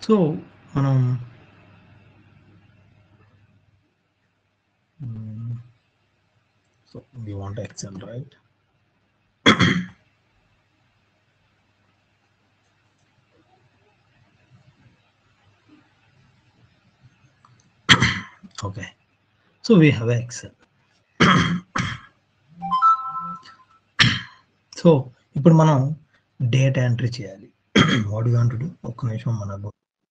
So మనం so we want excel right okay so we have excel so ఇప్పుడు మనం data entry చేయాలి what you want to ఒక్క నిమిషం మనకు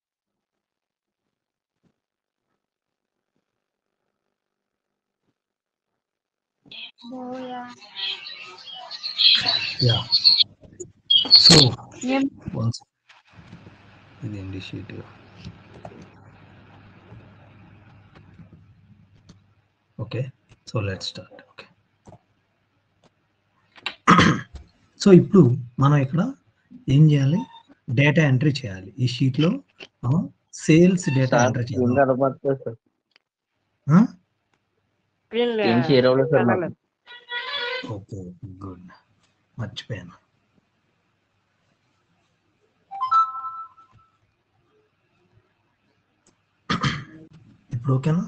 యా సో వన్స్ ఇదేంటి sheet okay so let start okay so ఇప్పుడు మనం ఇక్కడ ఏం చేయాలి డేటా ఎంట్రీ చేయాలి ఈ షీట్ లో sales data sir entry screen చేయాలి కనపడుతుంది సార్ ఆ? ఏం షేర్ అవ్వలేదు సార్ నాకు. ఓకే గుడ్ మర్చిపోయాను ఇప్పుడు ఓకేనా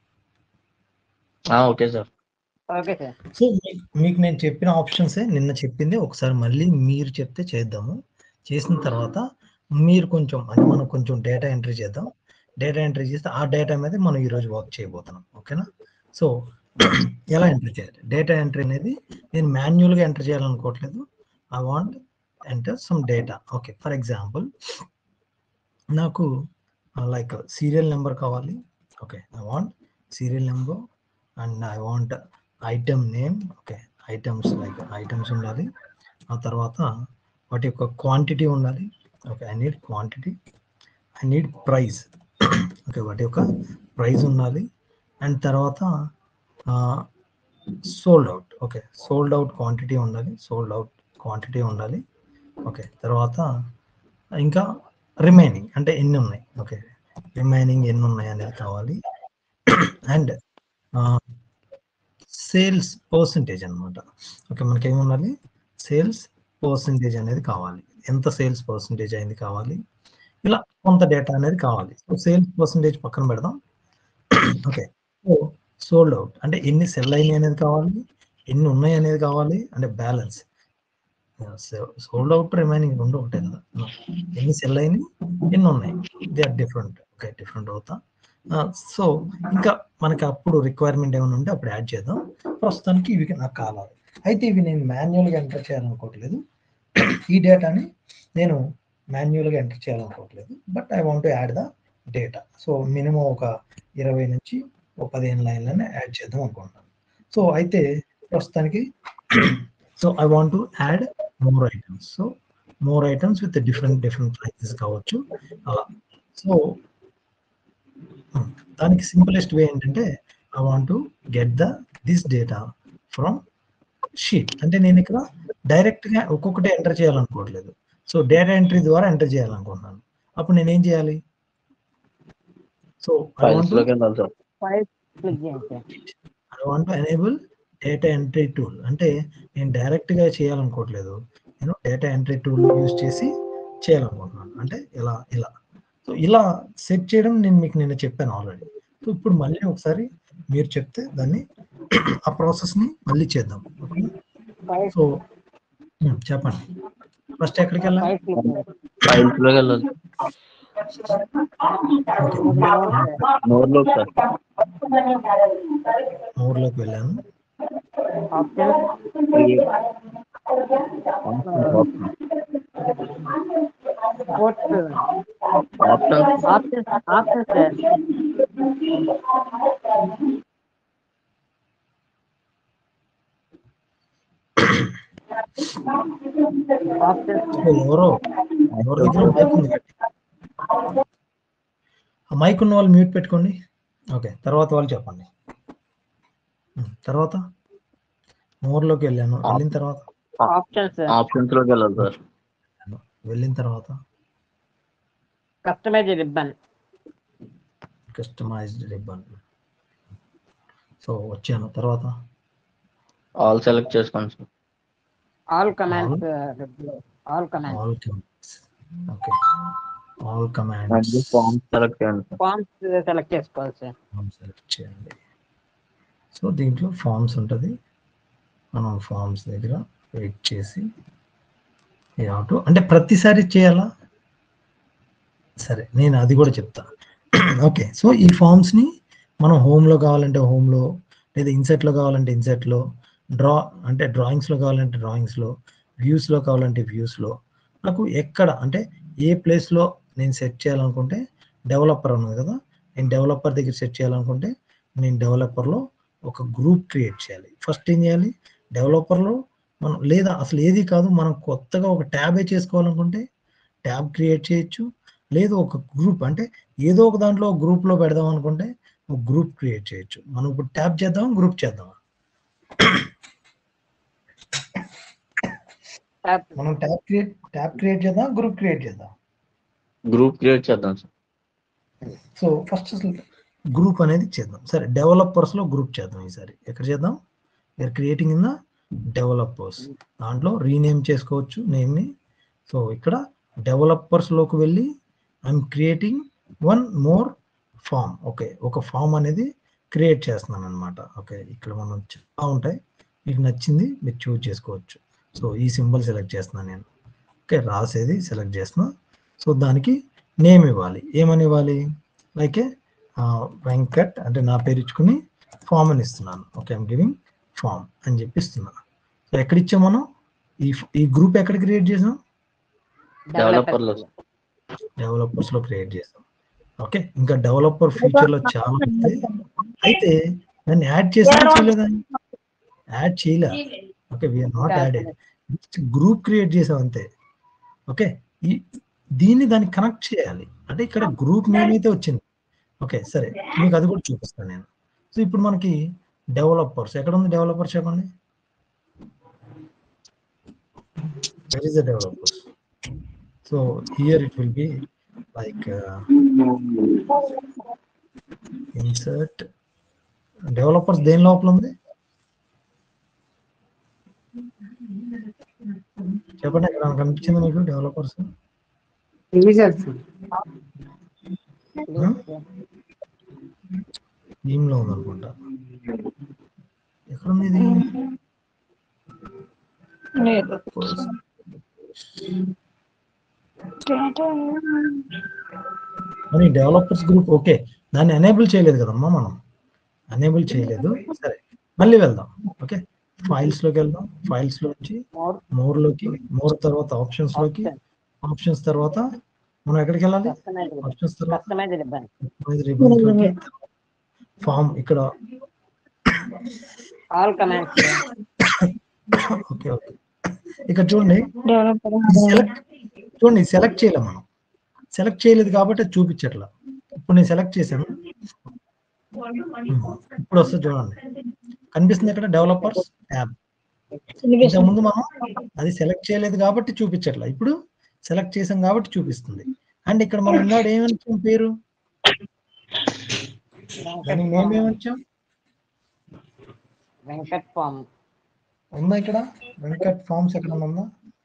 ఆ, okay sir okay sir so మీ- మీకు నేను చెప్పిన ఆప్షన్సే నిన్న చెప్పింది ఒకసారి మళ్ళీ మీరు చెప్తే చేద్దాము చేసిన తర్వాత మీరు కొంచెం అంటే మనం కొంచెం డేటా ఎంట్రీ చేద్దాం డేటా ఎంట్రీ చేస్తే ఆ డేటా మీద మనం ఈరోజు వర్క్ చేయబోతున్నాం ఓకేనా సో ఎలా ఎంట్రీ చేయాలి డేటా ఎంట్రీ అనేది నేను మాన్యువల్గా ఎంటర్ చేయాలనుకోవట్లేదు I want enter some data okay for example నాకు లైక్ సీరియల్ నెంబర్ కావాలి okay I want serial number and I want item name okay items like items ఉండాలి ఆ తర్వాత వాటి యొక్క క్వాంటిటీ ఉండాలి okay I need quantity I need price okay వాటి యొక్క ప్రైస్ ఉండాలి అండ్ తర్వాత sold out okay sold out quantity ఉండాలి సోల్డ్ అవుట్ క్వాంటిటీ ఉండాలి ఓకే తర్వాత ఇంకా రిమైనింగ్ అంటే ఎన్ని ఉన్నాయి ఓకే రిమైనింగ్ ఎన్ని ఉన్నాయి అనేది కావాలి అండ్ సేల్స్ పర్సంటేజ్ అనమాట ఓకే మనకి ఏమి ఉండాలి సేల్స్ పర్సంటేజ్ అనేది కావాలి ఎంత సేల్స్ పర్సంటేజ్ అయింది కావాలి ఇలా కొంత డేటా అనేది కావాలి సో సేల్స్ పర్సంటేజ్ పక్కన పెడదాం ఓకే సో సోల్డ్ అవుట్ అంటే ఎన్ని సెల్ అయినాయి అనేది కావాలి ఎన్ని ఉన్నాయి అనేది కావాలి అంటే బ్యాలెన్స్ సోల్డ్ అవుట్ రిమైనింగ్ రెండు ఒకటే కదా No. ఎన్ని సెల్ అయినాయి ఎన్ని ఉన్నాయి they are different okay different అవుతా సో ఇంకా మనకి అప్పుడు రిక్వైర్మెంట్ ఏమైనా ఉంటే అప్పుడు యాడ్ చేద్దాం ప్రస్తుతానికి ఇవి నాకు కావాలి అయితే ఇవి నేను మాన్యువల్గా ఎంటర్ చేయాలనుకోవట్లేదు ఈ డేటాని నేను మాన్యువల్గా ఎంటర్ చేయాలనుకోవట్లేదు but I want add the data so minimum ఒక ఇరవై నుంచి ఒక పదిహేను లైన్లని యాడ్ చేద్దాం అనుకుంటున్నాను సో అయితే ప్రస్తుతానికి so I want to add more items so more items with different different prices కావచ్చు అలా సో దానికి సింపులెస్ట్ వే ఏంటంటే I want to get the this data from sheet అంటే నేను ఇక్కడ డైరెక్ట్ గా ఒక్కొక్కటి ఎంటర్ చేయాలనుకోవట్లేదు సో డేటా ఎంట్రీ ద్వారా ఎంటర్ చేయాలనుకుంటున్నాను అప్పుడు నేను ఏం చేయాలి సో ఐ ఫైల్స్ వాంట్ లోకి వెళ్ళాలి సార్ ఫైల్ క్లిక్ చేయండి sir I want to enable data entry tool అంటే నేను డైరెక్ట్ గా చేయాలనుకోవట్లేదు నేను డేటా ఎంట్రీ టూల్ యూజ్ చేసి చేయాలనుకుంటున్నాను అంటే ఇలా ఇలా సో ఇలా సెట్ చేయడం నేను మీకు నిన్న చెప్పాను ఆల్రెడీ సో ఇప్పుడు మళ్ళీ ఒకసారి మీరు చెప్తే దాన్ని ఆ ప్రాసెస్ ని మళ్ళీ చేద్దాం ఫైల్ సో ఉమ్, చెప్పండి ఫస్ట్ ఎక్కడికి వెళ్ళాలి ఫైల్ క్లిక్ చేయండి ఫైల్స్ లోకి వెళ్ళాలి నోట్ లోకి సార్ ఊర్లోకి వెళ్ళాను option course option option option sir option so ఎవరో ఎవరి దగ్గర మైక్ ఉంది గట్టి. ఆ మైక్ ఉన్న వాళ్ళు మ్యూట్ పెట్టుకోండి ఓకే తర్వాత వాళ్ళు చెప్పండి ఉమ్, తర్వాత మోర్లోకి వెళ్ళాను వెళ్ళిన తర్వాత ఆప్షన్ సార్ ఆప్షన్స్ లోకి వెళ్ళాలి సార్ వెళ్ళిన తర్వాత customize ribbon customized ribbon so వచ్చాను తర్వాత ఆల్ సెలెక్ట్ చేసుకోండి sir all commands all commands all commands okay all మళ్ళీ కమాండ్స్ ఫామ్ సెలెక్ట్ చేయండి సార్ ఫామ్స్ సెలెక్ట్ చేసుకోవాలి సార్ సెలెక్ట్ చేయండి సో దీంట్లో ఫామ్స్ ఉంటుంది మనం ఫామ్స్ దగ్గర వెయిట్ చేసి టు అంటే ప్రతిసారి చేయాలా సరే నేను అది కూడా చెప్తా ఓకే సో ఈ ఫామ్స్ని మనం హోమ్లో కావాలంటే హోమ్లో లేదా ఇన్సెట్లో కావాలంటే ఇన్సెట్లో డ్రా అంటే డ్రాయింగ్స్లో కావాలంటే డ్రాయింగ్స్లో వ్యూస్లో కావాలంటే వ్యూస్లో నాకు ఎక్కడ అంటే ఏ ప్లేస్లో నేను సెట్ చేయాలనుకుంటే డెవలపర్ ఉన్నది కదా నేను డెవలపర్ దగ్గర సెట్ చేయాలనుకుంటే నేను డెవలపర్లో ఒక గ్రూప్ క్రియేట్ చేయాలి ఫస్ట్ ఏం చేయాలి డెవలపర్లో మనం లేదా అసలు ఏది కాదు మనం కొత్తగా ఒక ట్యాబే చేసుకోవాలనుకుంటే ట్యాబ్ క్రియేట్ చేయొచ్చు లేదు ఒక గ్రూప్ అంటే ఏదో ఒక దాంట్లో గ్రూప్లో పెడదాం అనుకుంటే ఒక గ్రూప్ క్రియేట్ చేయొచ్చు మనం ఇప్పుడు ట్యాబ్ చేద్దాం గ్రూప్ చేద్దాం Tab. మనం ట్యాబ్ క్రియేట్ ట్యాబ్ క్రియేట్ చేద్దాం గ్రూప్ క్రియేట్ చేద్దాం గ్రూప్ క్రియేట్ చేద్దాం సార్ సో ఫస్ట్ అసలు గ్రూప్ అనేది చేద్దాం సరే డెవలపర్స్ లో గ్రూప్ చేద్దాం ఈసారి ఎక్కడ చేద్దాం we're creating in the developers దాంట్లో రీనేమ్ చేసుకోవచ్చు నేమ్ ని సో ఇక్కడ డెవలపర్స్ లోకి వెళ్ళి I'm creating one more form okay ఒక ఫామ్ అనేది క్రియేట్ చేస్తున్నాను అనమాట ఓకే ఇక్కడ మనం చాలా ఉంటాయి మీకు నచ్చింది మీరు చూజ్ చేసుకోవచ్చు సో ఈ సింబల్ సెలెక్ట్ చేస్తున్నాను నేను ఓకే రాసేది సెలెక్ట్ చేస్తున్నా సో దానికి నేమ్ ఇవ్వాలి ఏమని ఇవ్వాలి లైక్ ఏ వెంకట్ అంటే నా పేరు ఇచ్చుకుని ఫామ్ అని ఇస్తున్నాను ఓకే ఐమ్ గివింగ్ ఫామ్ అని చెప్పి ఇస్తున్నా సో ఎక్కడ ఇచ్చాం మనం ఈ ఈ గ్రూప్ ఎక్కడ క్రియేట్ చేసాం డెవలపర్ లో డెవలపర్స్ లో క్రియేట్ చేసాం ఓకే ఇంకా డెవలపర్ ఫ్యూచర్ లో చాలా ఉంది అయితే దాన్ని యాడ్ చేసా చేయలేదా యాడ్ చేయలే okay we're not added group create చేసాం అంతే ఓకే ఈ దీన్ని దాన్ని కనెక్ట్ చేయాలి అంటే ఇక్కడ గ్రూప్ నేమ్ అయితే వచ్చింది ఓకే సరే మీకు అది కూడా చూపిస్తాను నేను సో ఇప్పుడు మనకి డెవలపర్స్ ఎక్కడ ఉంది డెవలపర్స్ చెప్పండి where is the developers so here it will be like insert developers దేని లోపల ఉంది చెప్పండి ఇక్కడ కనిపించింది మీకు డెవలపర్స్ థీమ్ లో ఉంది అనుకుంటా ఎక్కడ ఉంది ఇది మరి డెవలపర్స్ గ్రూప్ ఓకే దాన్ని ఎనేబుల్ చేయలేదు కదమ్మా మనం ఎనేబుల్ చేయలేదు సరే మళ్ళీ వెళ్దాం ఓకే ఫైల్స్ లోకి వెళ్దాం ఫైల్స్ లోకి More. మోర్ లోకి మోర్ తర్వాత ఆప్షన్స్ లోకి ఆప్షన్స్ తర్వాత మనం ఎక్కడికి వెళ్ళాలి Customize ribbon. ఆప్షన్స్ తర్వాత Customize ribbon. రిబన్స్ లోకి ఫామ్ ఇక్కడ All commands. ఓకే ఓకే ఇక్కడ చూడండి సెలెక్ట్ చూడండి సెలెక్ట్ చేయలేం మనం సెలెక్ట్ చేయలేదు కాబట్టి అది చూపించట్లా ఇప్పుడు నేను సెలెక్ట్ చేశాను ఇప్పుడు వస్తుంది చూడండి కనిపిస్తుంది ఇక్కడ డెవలపర్స్ ట్యాబ్ ఇంతకు ముందు మనం అది సెలెక్ట్ చేయలేదు కాబట్టి చూపించట్లా ఇప్పుడు సెలెక్ట్ చేసాం కాబట్టి చూపిస్తుంది అండ్ ఇక్కడ మనం ఉన్నాడు ఏమనిచ్చాం పేరు దానికి నేమ్ ఏమనిచ్చాం వెంకట్ ఫామ్ ఉందా ఇక్కడ వెంకట్ ఫార్మ్స్ ఎక్కడ ఉందా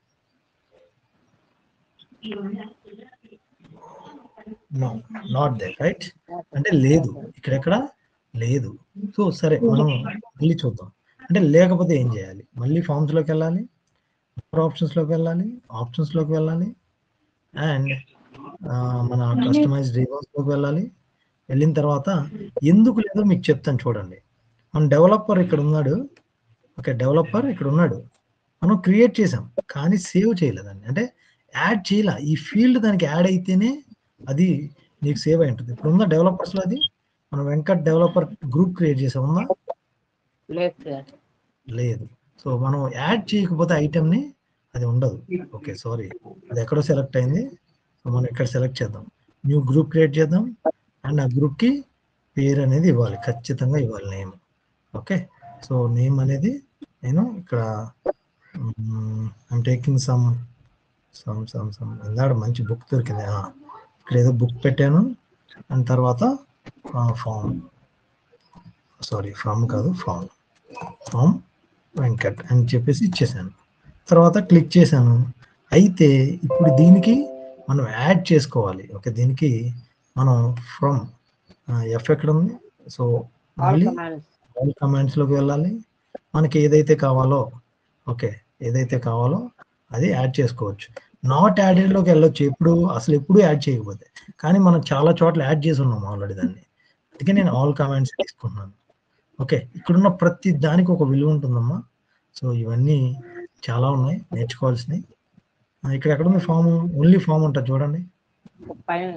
నో నాట్ దే రైట్ అంటే లేదు ఇక్కడెక్కడ లేదు సో సరే మనం మళ్ళీ చూద్దాం అంటే లేకపోతే ఏం చేయాలి మళ్ళీ ఫార్మ్స్ లోకి వెళ్ళాలి ఆప్షన్స్ లోకి వెళ్ళాలి ఆప్షన్స్ లోకి వెళ్ళాలి అండ్ మన కస్టమైజ్ రివర్స్ లోకి వెళ్ళాలి వెళ్ళిన తర్వాత ఎందుకు లేదో మీకు చెప్తాను చూడండి మన డెవలపర్ ఇక్కడ ఉన్నాడు ఓకే డెవలపర్ ఇక్కడ ఉన్నాడు మనం క్రియేట్ చేసాం కానీ సేవ్ చేయలేదండి అంటే యాడ్ చేయాల ఈ ఫీల్డ్ దానికి యాడ్ అయితేనే అది నీకు సేవ్ అయి ఉంటుంది ఇప్పుడు ఉందా డెవలపర్స్ లో అది మనం వెంకట్ డెవలపర్ గ్రూప్ క్రియేట్ చేసాం ఉందా లేదు సార్ లేదు సో మనం యాడ్ చేయకపోతే ఐటమ్ ని అది ఉండదు ఓకే సారీ అది ఎక్కడో సెలెక్ట్ అయింది సో మనం ఇక్కడ సెలెక్ట్ చేద్దాం న్యూ గ్రూప్ క్రియేట్ చేద్దాం అండ్ ఆ గ్రూప్ కి పేరు అనేది ఇవ్వాలి ఖచ్చితంగా ఇవ్వాలి నేమ్ ఓకే సో నేమ్ అనేది నేను ఇక్కడ I'm taking some some some some ఇందాడ మంచి బుక్ దొరికింది ఆ, ఇక్కడ ఏదో బుక్ పెట్టాను అండ్ తర్వాత ఫామ్ సారీ ఫ్రమ్ కాదు ఫామ్ ఫామ్ వెంకట్ అని చెప్పేసి ఇచ్చేసాను తర్వాత క్లిక్ చేశాను అయితే ఇప్పుడు దీనికి మనం యాడ్ చేసుకోవాలి ఓకే దీనికి మనం ఫ్రమ్ ఎఫ్ ఎక్కడ ఉంది సో ఆల్ మళ్ళీ కమాండ్స్ ఆల్ కమాండ్స్ లోకి వెళ్ళాలి మనకి ఏదైతే కావాలో ఓకే ఏదైతే కావాలో అది యాడ్ చేసుకోవచ్చు నాట్ యాడెడ్ లోకి వెళ్ళొచ్చు ఎప్పుడు అసలు ఎప్పుడు యాడ్ చేయకపోతే కానీ మనం చాలా చోట్ల యాడ్ చేసి ఉన్నాం ఆల్రెడీ దాన్ని అందుకే నేను ఆల్ కమాండ్స్ తీసుకున్నాను ఓకే ఇక్కడున్న ప్రతి దానికి ఒక విలువ ఉంటుందమ్మా సో ఇవన్నీ చాలా ఉన్నాయి నేర్చుకోవాల్సినవి ఆ, ఇక్కడ ఎక్కడ ఉంది ఫామ్ ఓన్లీ ఫామ్ ఉంటుంది చూడండి పైన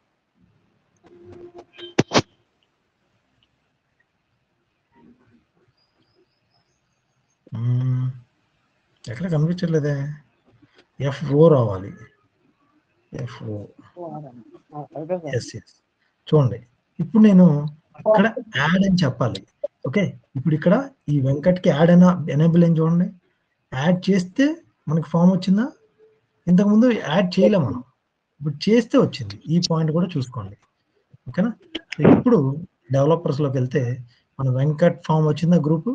మ్మ్. ఎక్కడ కనిపించట్లేదే ఎఫ్ ఓ రావాలి ఎఫ్ ఓ అయితే సార్ ఎస్ ఎస్ చూడండి ఇప్పుడు నేను ఇక్కడ యాడ్ అని చెప్పాలి ఓకే ఇప్పుడు ఇక్కడ ఈ వెంకట్కి యాడ్ అయినా ఎనేబుల్ అని చూడండి యాడ్ చేస్తే మనకి ఫామ్ వచ్చిందా ఇంతకుముందు యాడ్ చేయలేం మనం ఇప్పుడు చేస్తే వచ్చింది ఈ పాయింట్ కూడా చూసుకోండి ఓకేనా సో ఇప్పుడు డెవలపర్స్ లోకి వెళ్తే మన వెంకట్ ఫామ్ వచ్చిందా గ్రూప్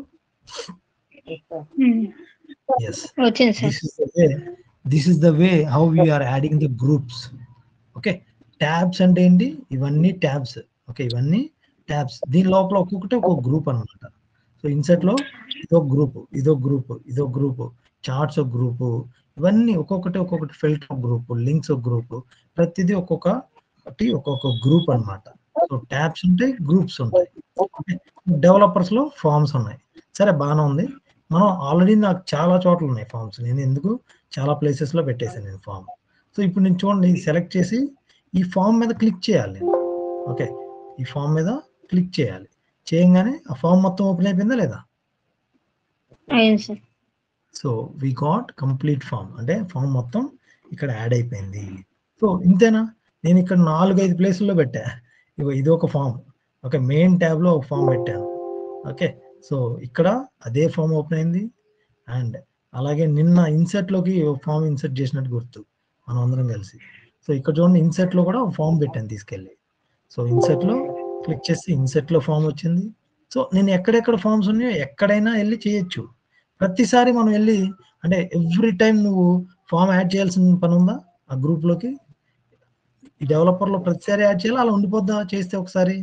ఎస్ వచ్చింది sir this is the way this is the way how we are adding the groups okay tabs అంటే ఏంటి ఇవన్నీ ట్యాబ్స్ ఓకే ఇవన్నీ ట్యాబ్స్ దీని లోపల ఒక్కొక్కటి ఒక్కొక్క గ్రూప్ అన్నమాట సో ఇన్సెట్ లో ఇదో గ్రూప్ ఇదో గ్రూప్ ఇదో గ్రూప్ చార్ట్స్ ఒక గ్రూప్ ఇవన్నీ ఒక్కొక్కటి ఒక్కొక్కటి ఫిల్టర్ గ్రూప్ లింక్స్ ఒక గ్రూప్ ప్రతిదీ ఒక్కొక్కటి ఒక్కొక్క గ్రూప్ అన్నమాట సో ట్యాబ్స్ ఉంటాయి గ్రూప్స్ ఉంటాయి డెవలపర్స్ లో ఫార్మ్స్ ఉన్నాయి సరే బాగానే ఉంది మనం ఆల్రెడీ నాకు చాలా చోట్ల ఉన్నాయి ఫామ్స్ నేను ఎందుకు చాలా ప్లేసెస్ లో పెట్టేసాను నేను ఫామ్ సో ఇప్పుడు నేను చూడండి సెలెక్ట్ చేసి ఈ ఫామ్ మీద క్లిక్ చేయాలి నేను ఓకే ఈ ఫామ్ మీద క్లిక్ చేయాలి చేయగానే ఆ ఫామ్ మొత్తం ఓపెన్ అయిపోయిందా లేదా అయింది sir so we got complete form అంటే ఫామ్ మొత్తం ఇక్కడ యాడ్ అయిపోయింది సో ఇంతేనా నేను ఇక్కడ నాలుగు ఐదు ప్లేసుల్లో పెట్టా ఇగో ఇది ఒక ఫామ్ ఓకే మెయిన్ ట్యాబ్ లో ఒక ఫామ్ పెట్టాను ఓకే సో ఇక్కడ అదే ఫామ్ ఓపెన్ అయింది అండ్ అలాగే నిన్న ఇన్సెట్ లోకి ఫామ్ ఇన్సర్ట్ చేసినట్టు గుర్తు మనం అందరం కలిసి సో ఇక్కడ చూడండి ఇన్సెట్ లో కూడా ఒక ఫామ్ పెట్టాను తీసుకెళ్ళి సో ఇన్సెట్ లో క్లిక్ చేస్తే ఇన్సెట్ లో ఫామ్ వచ్చింది సో నేను ఎక్కడెక్కడ ఫామ్స్ ఉన్నాయో ఎక్కడైనా వెళ్ళి చేయొచ్చు ప్రతిసారి మనం వెళ్ళి అంటే ఎవ్రీ టైం నువ్వు ఫామ్ యాడ్ చేయాల్సిన పని ఉందా ఆ గ్రూప్ లోకి ఈ డెవలపర్ లో ప్రతిసారి యాడ్ చేయాలి అలా ఉండిపోద్దా చేస్తే ఒకసారి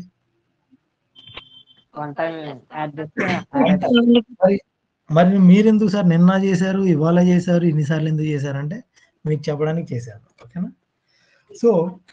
వన్ టైం యాడ్ చేస్తే add మరి మరి మీరెందుకు సార్ నిన్న చేశారు ఇవాళ చేశారు ఇన్నిసార్లు ఎందుకు చేశారంటే మీకు చెప్పడానికి చేశాను ఓకేనా so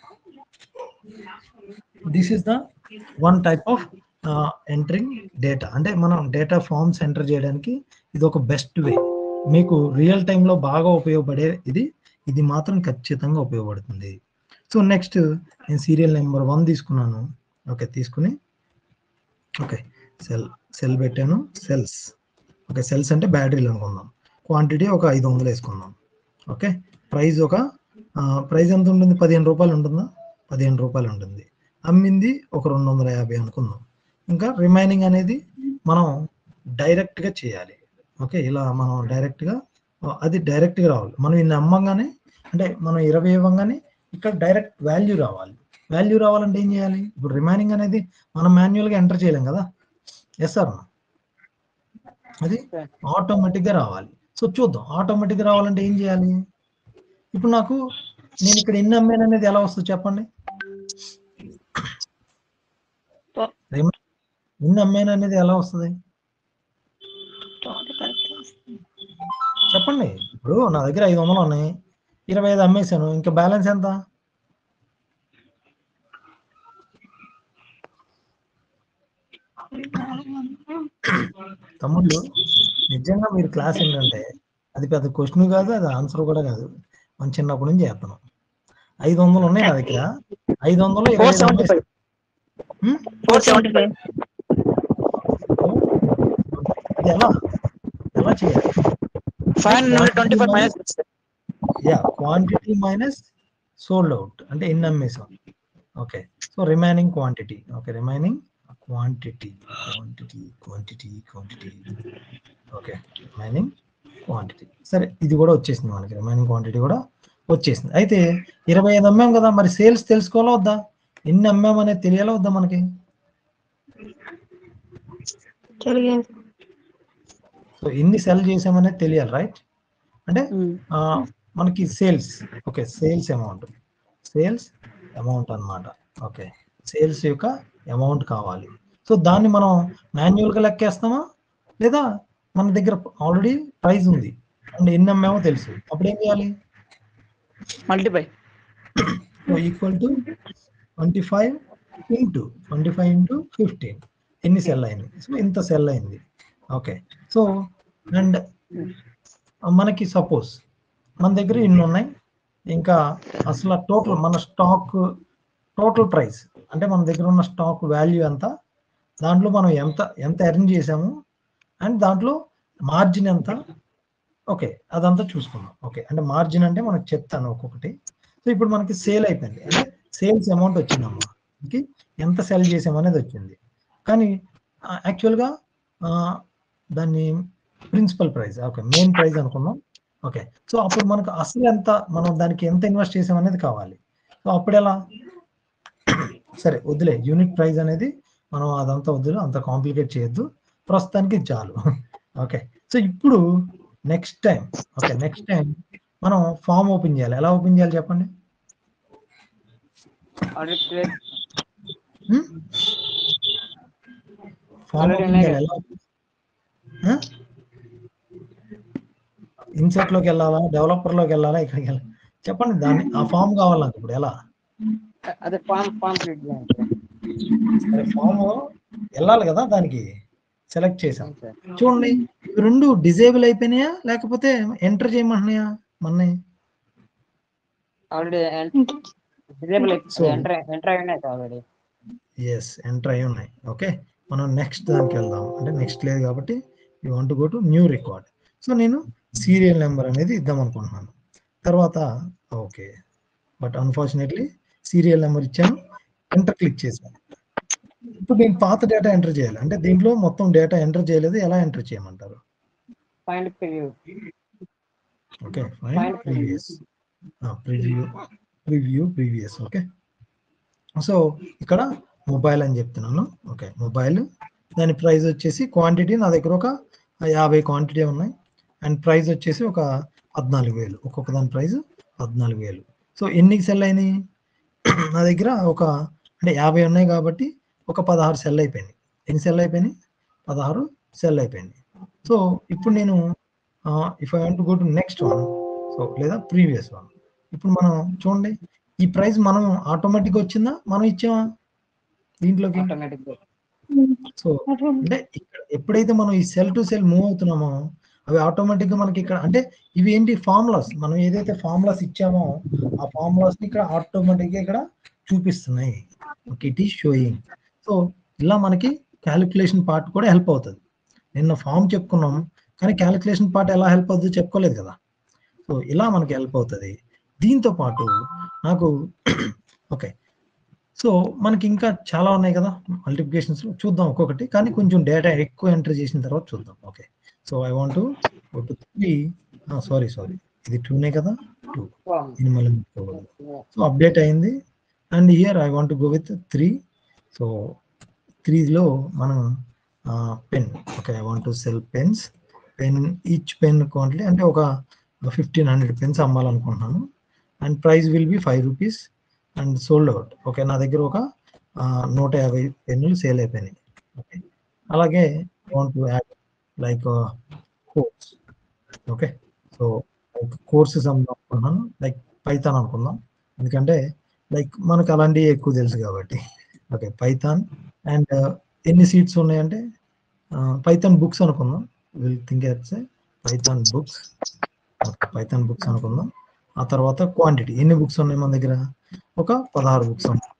this is the one type of entering data అంటే మనం డేటా ఫార్మ్స్ ఎంటర్ చేయడానికి ఇది ఒక బెస్ట్ వే మీకు రియల్ టైంలో బాగా ఉపయోగపడే ఇది ఇది మాత్రం ఖచ్చితంగా ఉపయోగపడుతుంది సో నెక్స్ట్ నేను సీరియల్ నెంబర్ వన్ తీసుకున్నాను ఓకే తీసుకుని ఓకే సెల్ సెల్ పెట్టాను సెల్స్ ఓకే సెల్స్ అంటే బ్యాటరీలు అనుకుందాం క్వాంటిటీ ఒక ఐదు వందలు వేసుకుందాం ఓకే ప్రైస్ ఒక ప్రైస్ ఎంత ఉంటుంది పదిహేను రూపాయలు ఉంటుందా పదిహేను రూపాయలు ఉంటుంది అమ్మింది ఒక రెండు వందల యాభై అనుకుందాం ఇంకా రిమైనింగ్ అనేది మనం డైరెక్ట్గా చేయాలి ఓకే ఇలా మనం డైరెక్ట్గా అది డైరెక్ట్గా రావాలి మనం ఇన్ని అమ్మంగానే అంటే మనం ఇరవై ఇవ్వగానే ఇక్కడ డైరెక్ట్ వాల్యూ రావాలి వాల్యూ రావాలంటే ఏం చేయాలి ఇప్పుడు రిమైనింగ్ అనేది మనం మాన్యువల్గా ఎంటర్ చేయలేం కదా ఎస్ సార్ అది ఆటోమేటిక్ గా రావాలి సో చూద్దాం ఆటోమేటిక్ గా రావాలంటే ఏం చేయాలి ఇప్పుడు నాకు నేను ఇక్కడ ఎన్ని అమ్మాను అనేది ఎలా వస్తుంది చెప్పండి Rem- ఎన్ని అమ్మాను అనేది ఎలా వస్తుంది చెప్పండి ఇప్పుడు నా దగ్గర ఐదు వందలు ఉన్నాయి ఇరవై ఐదు అమ్మేశాను ఇంకా బ్యాలెన్స్ ఎంత తమ్ముళ్ళు నిజంగా మీరు క్లాస్ ఏంటంటే అది పెద్ద క్వశ్చన్ కాదు అది ఆన్సర్ కూడా కాదు మనం చిన్నప్పటి నుంచి చేస్తున్నాం ఐదు వందలు ఉన్నాయి నా దగ్గర ఐదు వందలు ఇరవై ఐదు అమ్మేశాను. హ్మ్? ఫోర్ సెవెంటీ ఫైవ్ ఇది ఎలా ఎలా చేయాలి five hundred twenty five minus yeah quantity minus sold out అంటే ఎన్ని అమ్మేసాం okay so remaining quantity okay remaining quantity quantity quantity quantity okay remaining quantity సరే ఇది కూడా వచ్చేసింది మనకి రిమైనింగ్ క్వాంటిటీ కూడా వచ్చేసింది అయితే ఇరవై ఐదు అమ్మాం కదా మరి సేల్స్ తెలుసుకోవాలా వద్దా ఎన్ని అమ్మాం అనేది తెలియాలా వద్దా మనకి జరిగింది సో ఎన్ని సెల్ చేసామనేది తెలియాలి రైట్ అంటే ఆ, మనకి sales okay sales amount sales amount అన్నమాట ఓకే సేల్స్ యొక్క అమౌంట్ కావాలి సో దాన్ని మనం మాన్యువల్గా లెక్కేస్తామా లేదా మన దగ్గర ఆల్రెడీ ప్రైస్ ఉంది అండ్ ఎన్ని అమ్మామో తెలుసు అప్పుడు ఏం చేయాలి multiply so equal to twenty five into twenty five into fifteen ఎన్ని సెల్ అయింది సో ఇంత సెల్ అయింది ఓకే సో అండ్ మనకి సపోజ్ మన దగ్గర ఇన్ని ఉన్నాయి ఇంకా అసలు టోటల్ మన స్టాక్ టోటల్ ప్రైస్ అంటే మన దగ్గర ఉన్న స్టాక్ వాల్యూ ఎంత దాంట్లో మనం ఎంత ఎంత ఎర్న్ చేసాము అండ్ దాంట్లో మార్జిన్ ఎంత ఓకే అదంతా చూసుకుందాం ఓకే అంటే మార్జిన్ అంటే మనకు చెప్తాను ఒక్కొక్కటి సో ఇప్పుడు మనకి సేల్ అయిపోయింది అంటే సేల్స్ అమౌంట్ వచ్చిందమ్మా మనకి ఎంత సెల్ చేసామనేది వచ్చింది కానీ యాక్చువల్గా దాన్ని principal price okay main price అనుకున్నాం ఓకే సో అప్పుడు మనకు అసలు ఎంత మనం దానికి ఎంత ఇన్వెస్ట్ చేసామనేది కావాలి సో అప్పుడు ఎలా సరే వద్దులే యూనిట్ ప్రైస్ అనేది మనం అదంతా వద్దులు అంత కాంప్లికేట్ చేయొద్దు ప్రస్తుతానికి చాలు ఓకే సో ఇప్పుడు next time okay next time మనం ఫామ్ ఓపెన్ చేయాలి ఎలా ఓపెన్ చేయాలి చెప్పండి order create form Already open ఉన్నాయి చేయాలి ఎలా ఇన్సెట్ లోకి వెళ్ళాలా డెవలపర్ లోకి వెళ్ళాలా ఇక్కడికి వెళ్ళాలి చెప్పండి దాన్ని ఆ ఫామ్ కావాలి నాకు ఇప్పుడు ఎలా అదే ఫామ్ ఫామ్ క్రియేట్ చేయండి సరే ఫామ్ వెళ్ళాలి కదా దానికి సెలెక్ట్ చేసాం సార్ చూడండి ఇవి రెండు డిజేబుల్ అయిపోయినాయా లేకపోతే ఎంటర్ చేయమంటున్నాయా మొన్నే already disable So- enter enter అయినాయి ఆల్రెడీ ఎస్ ఎంటర్ అయి ఉన్నాయి ఓకే మనం నెక్స్ట్ దానికి వెళ్దాం అంటే నెక్స్ట్ లేదు కాబట్టి you want go to new record so నేను సీరియల్ నెంబర్ అనేది ఇద్దాం అనుకుంటున్నాను తర్వాత okay but unfortunately serial number ఇచ్చాను ఎంటర్ క్లిక్ చేశాను ఇప్పుడు నేను పాత డేటా ఎంటర్ చేయాలి అంటే దీంట్లో మొత్తం డేటా ఎంటర్ చేయలేదు ఎలా ఎంటర్ చేయమంటారు find preview okay fine Fine. Previous preview preview previous okay so ఇక్కడ మొబైల్ అని చెప్తున్నాను ఓకే మొబైల్ దాని ప్రైస్ వచ్చేసి క్వాంటిటీ నా దగ్గర ఒక యాభై క్వాంటిటీ ఉన్నాయి అండ్ ప్రైస్ వచ్చేసి ఒక పద్నాలుగు వేలు ఒక్కొక్క దాని ప్రైస్ పద్నాలుగు వేలు సో ఎన్ని సెల్ అయినాయి నా దగ్గర ఒక అంటే యాభై ఉన్నాయి కాబట్టి ఒక పదహారు సెల్ అయిపోయినాయి ఎన్ని సెల్ అయిపోయినాయి పదహారు సెల్ అయిపోయినాయి సో ఇప్పుడు నేను if I want go to next one so లేదా ప్రీవియస్ వన్ ఇప్పుడు మనం చూడండి ఈ ప్రైస్ మనం ఆటోమేటిక్ వచ్చిందా మనం ఇచ్చామా దీంట్లోకి ఆటోమేటిక్ సో అంటే ఇక్కడ ఎప్పుడైతే మనం ఈ సెల్ టు సెల్ మూవ్ అవుతున్నామో అవి ఆటోమేటిక్ గా మనకి ఇక్కడ అంటే ఇవి ఏంటి ఫార్ములాస్ మనం ఏదైతే ఫార్ములాస్ ఇచ్చామో ఆ ఫార్ములాస్ ని ఇక్కడ ఆటోమేటిక్ గా ఇక్కడ చూపిస్తున్నాయి okay it is showing so ఇలా మనకి క్యాలిక్యులేషన్ పార్ట్ కూడా హెల్ప్ అవుతుంది నిన్న ఫామ్ చెప్పుకున్నాం కానీ క్యాలిక్యులేషన్ పార్ట్ ఎలా హెల్ప్ అవుతుందో చెప్పుకోలేదు కదా సో ఇలా మనకి హెల్ప్ అవుతుంది దీంతో పాటు నాకు ఓకే సో మనకి ఇంకా చాలా ఉన్నాయి కదా మల్టిప్లికేషన్స్ చూద్దాం ఒక్కొక్కటి కానీ కొంచెం డేటా ఎక్కువ ఎంటర్ చేసిన తర్వాత చూద్దాం okay so I want to three sorry sorry ఇది టూనే కదా టూ ఇది మళ్ళీ ముట్టుకోకూడదు సో అప్డేట్ అయింది and here I want go with three so త్రీలో మనం pen okay I want to sell pens pen each pen quantity అంటే ఒక ఫిఫ్టీన్ హండ్రెడ్ పెన్స్ అమ్మాలనుకుంటున్నాను and price will be five rupees and sold out okay నా దగ్గర ఒక ఆ, నూట యాభై పెన్నులు సేల్ అయిపోయినాయి ఓకే అలాగే want to add like course okay so courses అనుకుంటున్నాను లైక్ పైథాన్ అనుకుందాం ఎందుకంటే లైక్ మనకు అలాంటివి ఎక్కువ తెలుసు కాబట్టి ఓకే పైథాన్ అండ్ ఎన్ని సీట్స్ ఉన్నాయంటే పైథాన్ బుక్స్ అనుకుందాం will think it's Python books Python books అనుకుందాం ఆ తర్వాత క్వాంటిటీ ఎన్ని బుక్స్ ఉన్నాయి మన దగ్గర ఒక పదహారు బుక్స్ ఉన్నాయి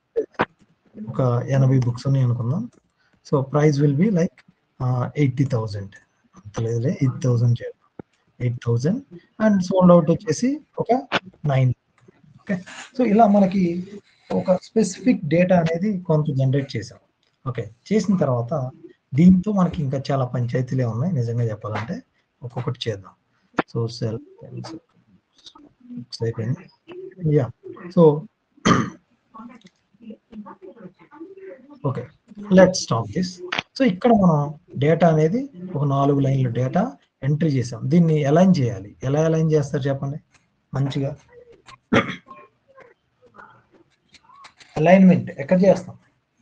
ఒక ఎనభై బుక్స్ ఉన్నాయి అనుకుందాం so price will be like eighty thousand అంత లేదులే ఎయిట్ థౌజండ్ చేద్దాం eight thousand and sold out వచ్చేసి ఒక నైన్ ఓకే సో ఇలా మనకి ఒక స్పెసిఫిక్ డేటా అనేది కొంత జనరేట్ చేసాం ఓకే చేసిన తర్వాత దీంతో మనకి ఇంకా చాలా పంచాయతీలే ఉన్నాయి నిజంగా చెప్పాలంటే ఒక్కొక్కటి చేద్దాం సో సెల్ అయిపోయింది yeah so okay let stop this so ఇక్కడ మనం డేటా అనేది ఒక నాలుగు లైన్ల డేటా ఎంట్రీ చేసాం దీన్ని అలైన్ చేయాలి ఎలా అలైన్ చేస్తారు చెప్పండి మంచిగా అలైన్మెంట్ ఎక్కడ చేస్తాం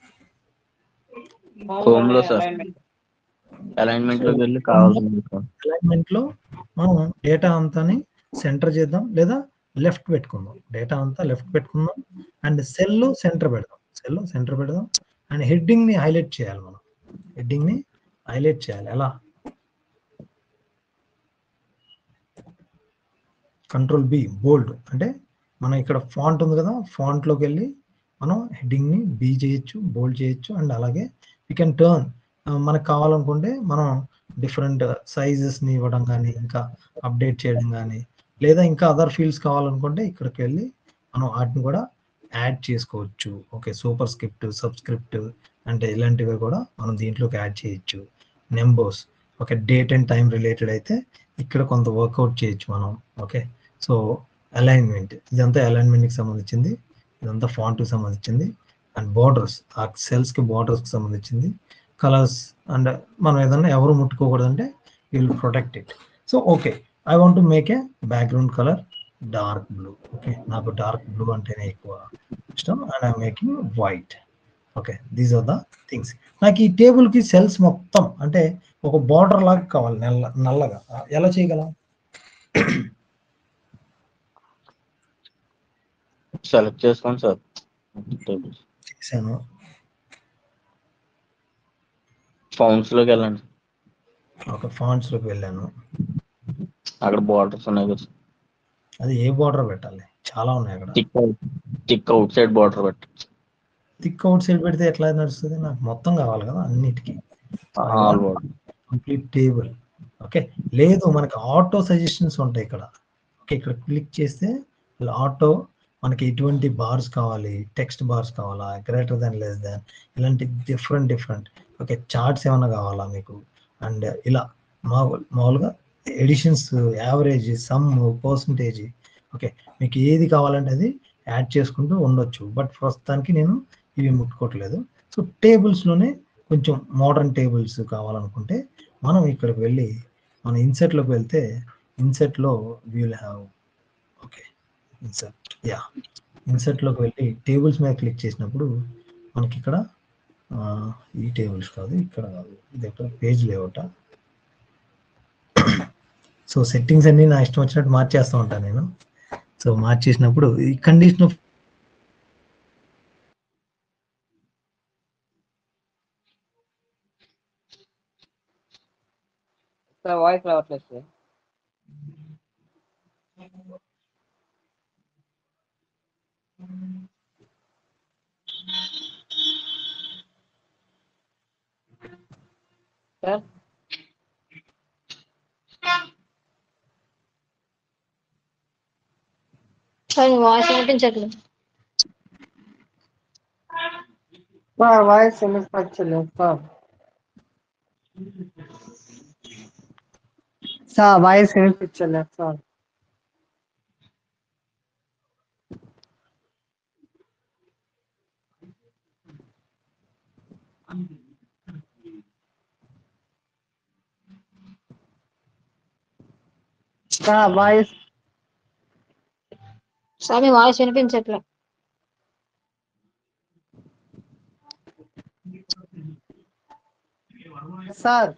Home లో sir. alignment. అలైన్మెంట్ లోకి వెళ్ళి కావాల్సింది అలైన్మెంట్ లో మనం డేటా అంతాని సెంటర్ చేద్దాం లేదా లెఫ్ట్ పెట్టుకుందాం డేటా అంతా లెఫ్ట్ పెట్టుకుందాం అండ్ సెల్ సెంటర్ పెడదాం సెల్ సెంటర్ పెడదాం అండ్ హెడ్డింగ్ ని హైలైట్ చేయాలి మనం హెడ్డింగ్ ని హైలైట్ చేయాలి ఎలా కంట్రోల్ బి బోల్డ్ అంటే మనం ఇక్కడ ఫాంట్ ఉంది కదా ఫాంట్ లోకి వెళ్ళి మనం హెడ్డింగ్ ని బి చేయొచ్చు బోల్డ్ చేయొచ్చు అండ్ అలాగే యూ కెన్ టర్న్ మనకు కావాలనుకుంటే మనం డిఫరెంట్ సైజెస్ ని ఇవ్వడం కానీ ఇంకా అప్డేట్ చేయడం కానీ లేదా ఇంకా అదర్ ఫీల్డ్స్ కావాలనుకుంటే ఇక్కడికి వెళ్ళి మనం వాటిని కూడా యాడ్ చేసుకోవచ్చు ఓకే సూపర్ స్క్రిప్ట్ సబ్స్క్రిప్ట్ అంటే ఇలాంటివి కూడా మనం దీంట్లోకి యాడ్ చేయొచ్చు numbers okay date and time related అయితే ఇక్కడ కొంత వర్కౌట్ చేయొచ్చు మనం ఓకే సో అలైన్మెంట్ ఇదంతా alignment కి సంబంధించింది ఇదంతా font కి సంబంధించింది అండ్ బార్డర్స్ ఆ cells కి borders కి సంబంధించింది కలర్స్ అండ్ మనం ఏదన్నా ఎవరు ముట్టుకోకూడదంటే will protect it so okay I want make a background colour dark blue okay నాకు డార్క్ బ్లూ అంటేనే ఎక్కువ ఇష్టం and I making white okay these are the things నాకు ఈ టేబుల్ కి సెల్స్ మొత్తం అంటే ఒక బార్డర్ లాగా కావాలి నల్ల నల్లగా ఎలా చేయగలం సెలెక్ట్ చేసుకోండి సార్ చేశాను ఫౌండ్స్ లోకి వెళ్ళండి ఒక ఫాంట్స్ లోకి వెళ్ళాను అక్కడ బార్డర్స్ ఉన్నాయి కదా అది ఏ బార్డర్ పెట్టాలి చాలా ఉన్నాయి అక్కడ tick tick outside border పెట్టి థిక్ అవుట్ సైడ్ పెడితే ఎట్లా నడుస్తుంది నాకు మొత్తం కావాలి కదా అన్నిటికీ all border complete table okay లేదు మనకి ఆటో సజెషన్స్ ఉంటాయి ఇక్కడ ఓకే ఇక్కడ క్లిక్ చేస్తే ఆటో మనకి ఎటువంటి బార్స్ కావాలి టెక్స్ట్ బార్స్ కావాలా గ్రేటర్ దాన్ లెస్ దాన్ ఇలాంటి డిఫరెంట్ డిఫరెంట్ ఓకే చార్ట్స్ ఏమైనా కావాలా మీకు అండ్ ఇలా మామూలు మామూలుగా editions average sum percentage okay మీకు ఏది కావాలంటే అది యాడ్ చేసుకుంటూ ఉండొచ్చు బట్ ప్రస్తుతానికి నేను ఇవి ముట్టుకోవట్లేదు సో టేబుల్స్లోనే కొంచెం మోడర్న్ టేబుల్స్ కావాలనుకుంటే మనం ఇక్కడికి వెళ్ళి మన ఇన్సెట్లోకి వెళ్తే ఇన్సెట్లో will have okay insert yeah ఇన్సెట్లోకి వెళ్ళి టేబుల్స్ మీద క్లిక్ చేసినప్పుడు మనకి ఇక్కడ ఆ, ఈ టేబుల్స్ కాదు ఇక్కడ కాదు ఇది ఎక్కడ పేజ్ లేవట సో సెట్టింగ్స్ అన్ని నా ఇష్టం వచ్చినట్టు మార్చేస్తూ ఉంటాను నేను సో మార్చేసినప్పుడు ఈ కండిషన్ ఆఫ్ సార్ వాయిస్ రావట్లేదు సార్ సార్ సార్ మీ వాయిస్ వినిపించట్లేదు సార్ వాయిస్ వినిపించలేదు సార్ సార్ వాయిస్ వినిపించలేదు సార్ సార్ వాయిస్ సార్ మీ వాయిస్ వినిపించట్లేదు సార్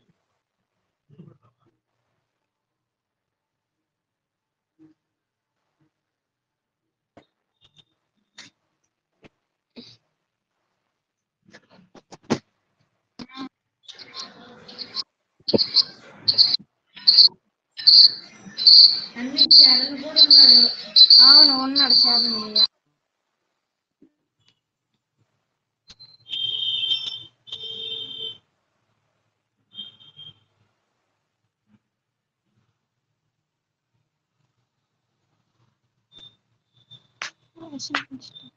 అవును ఉన్నాడు చరణ్ వాయిస్ వినిపించట్లేదు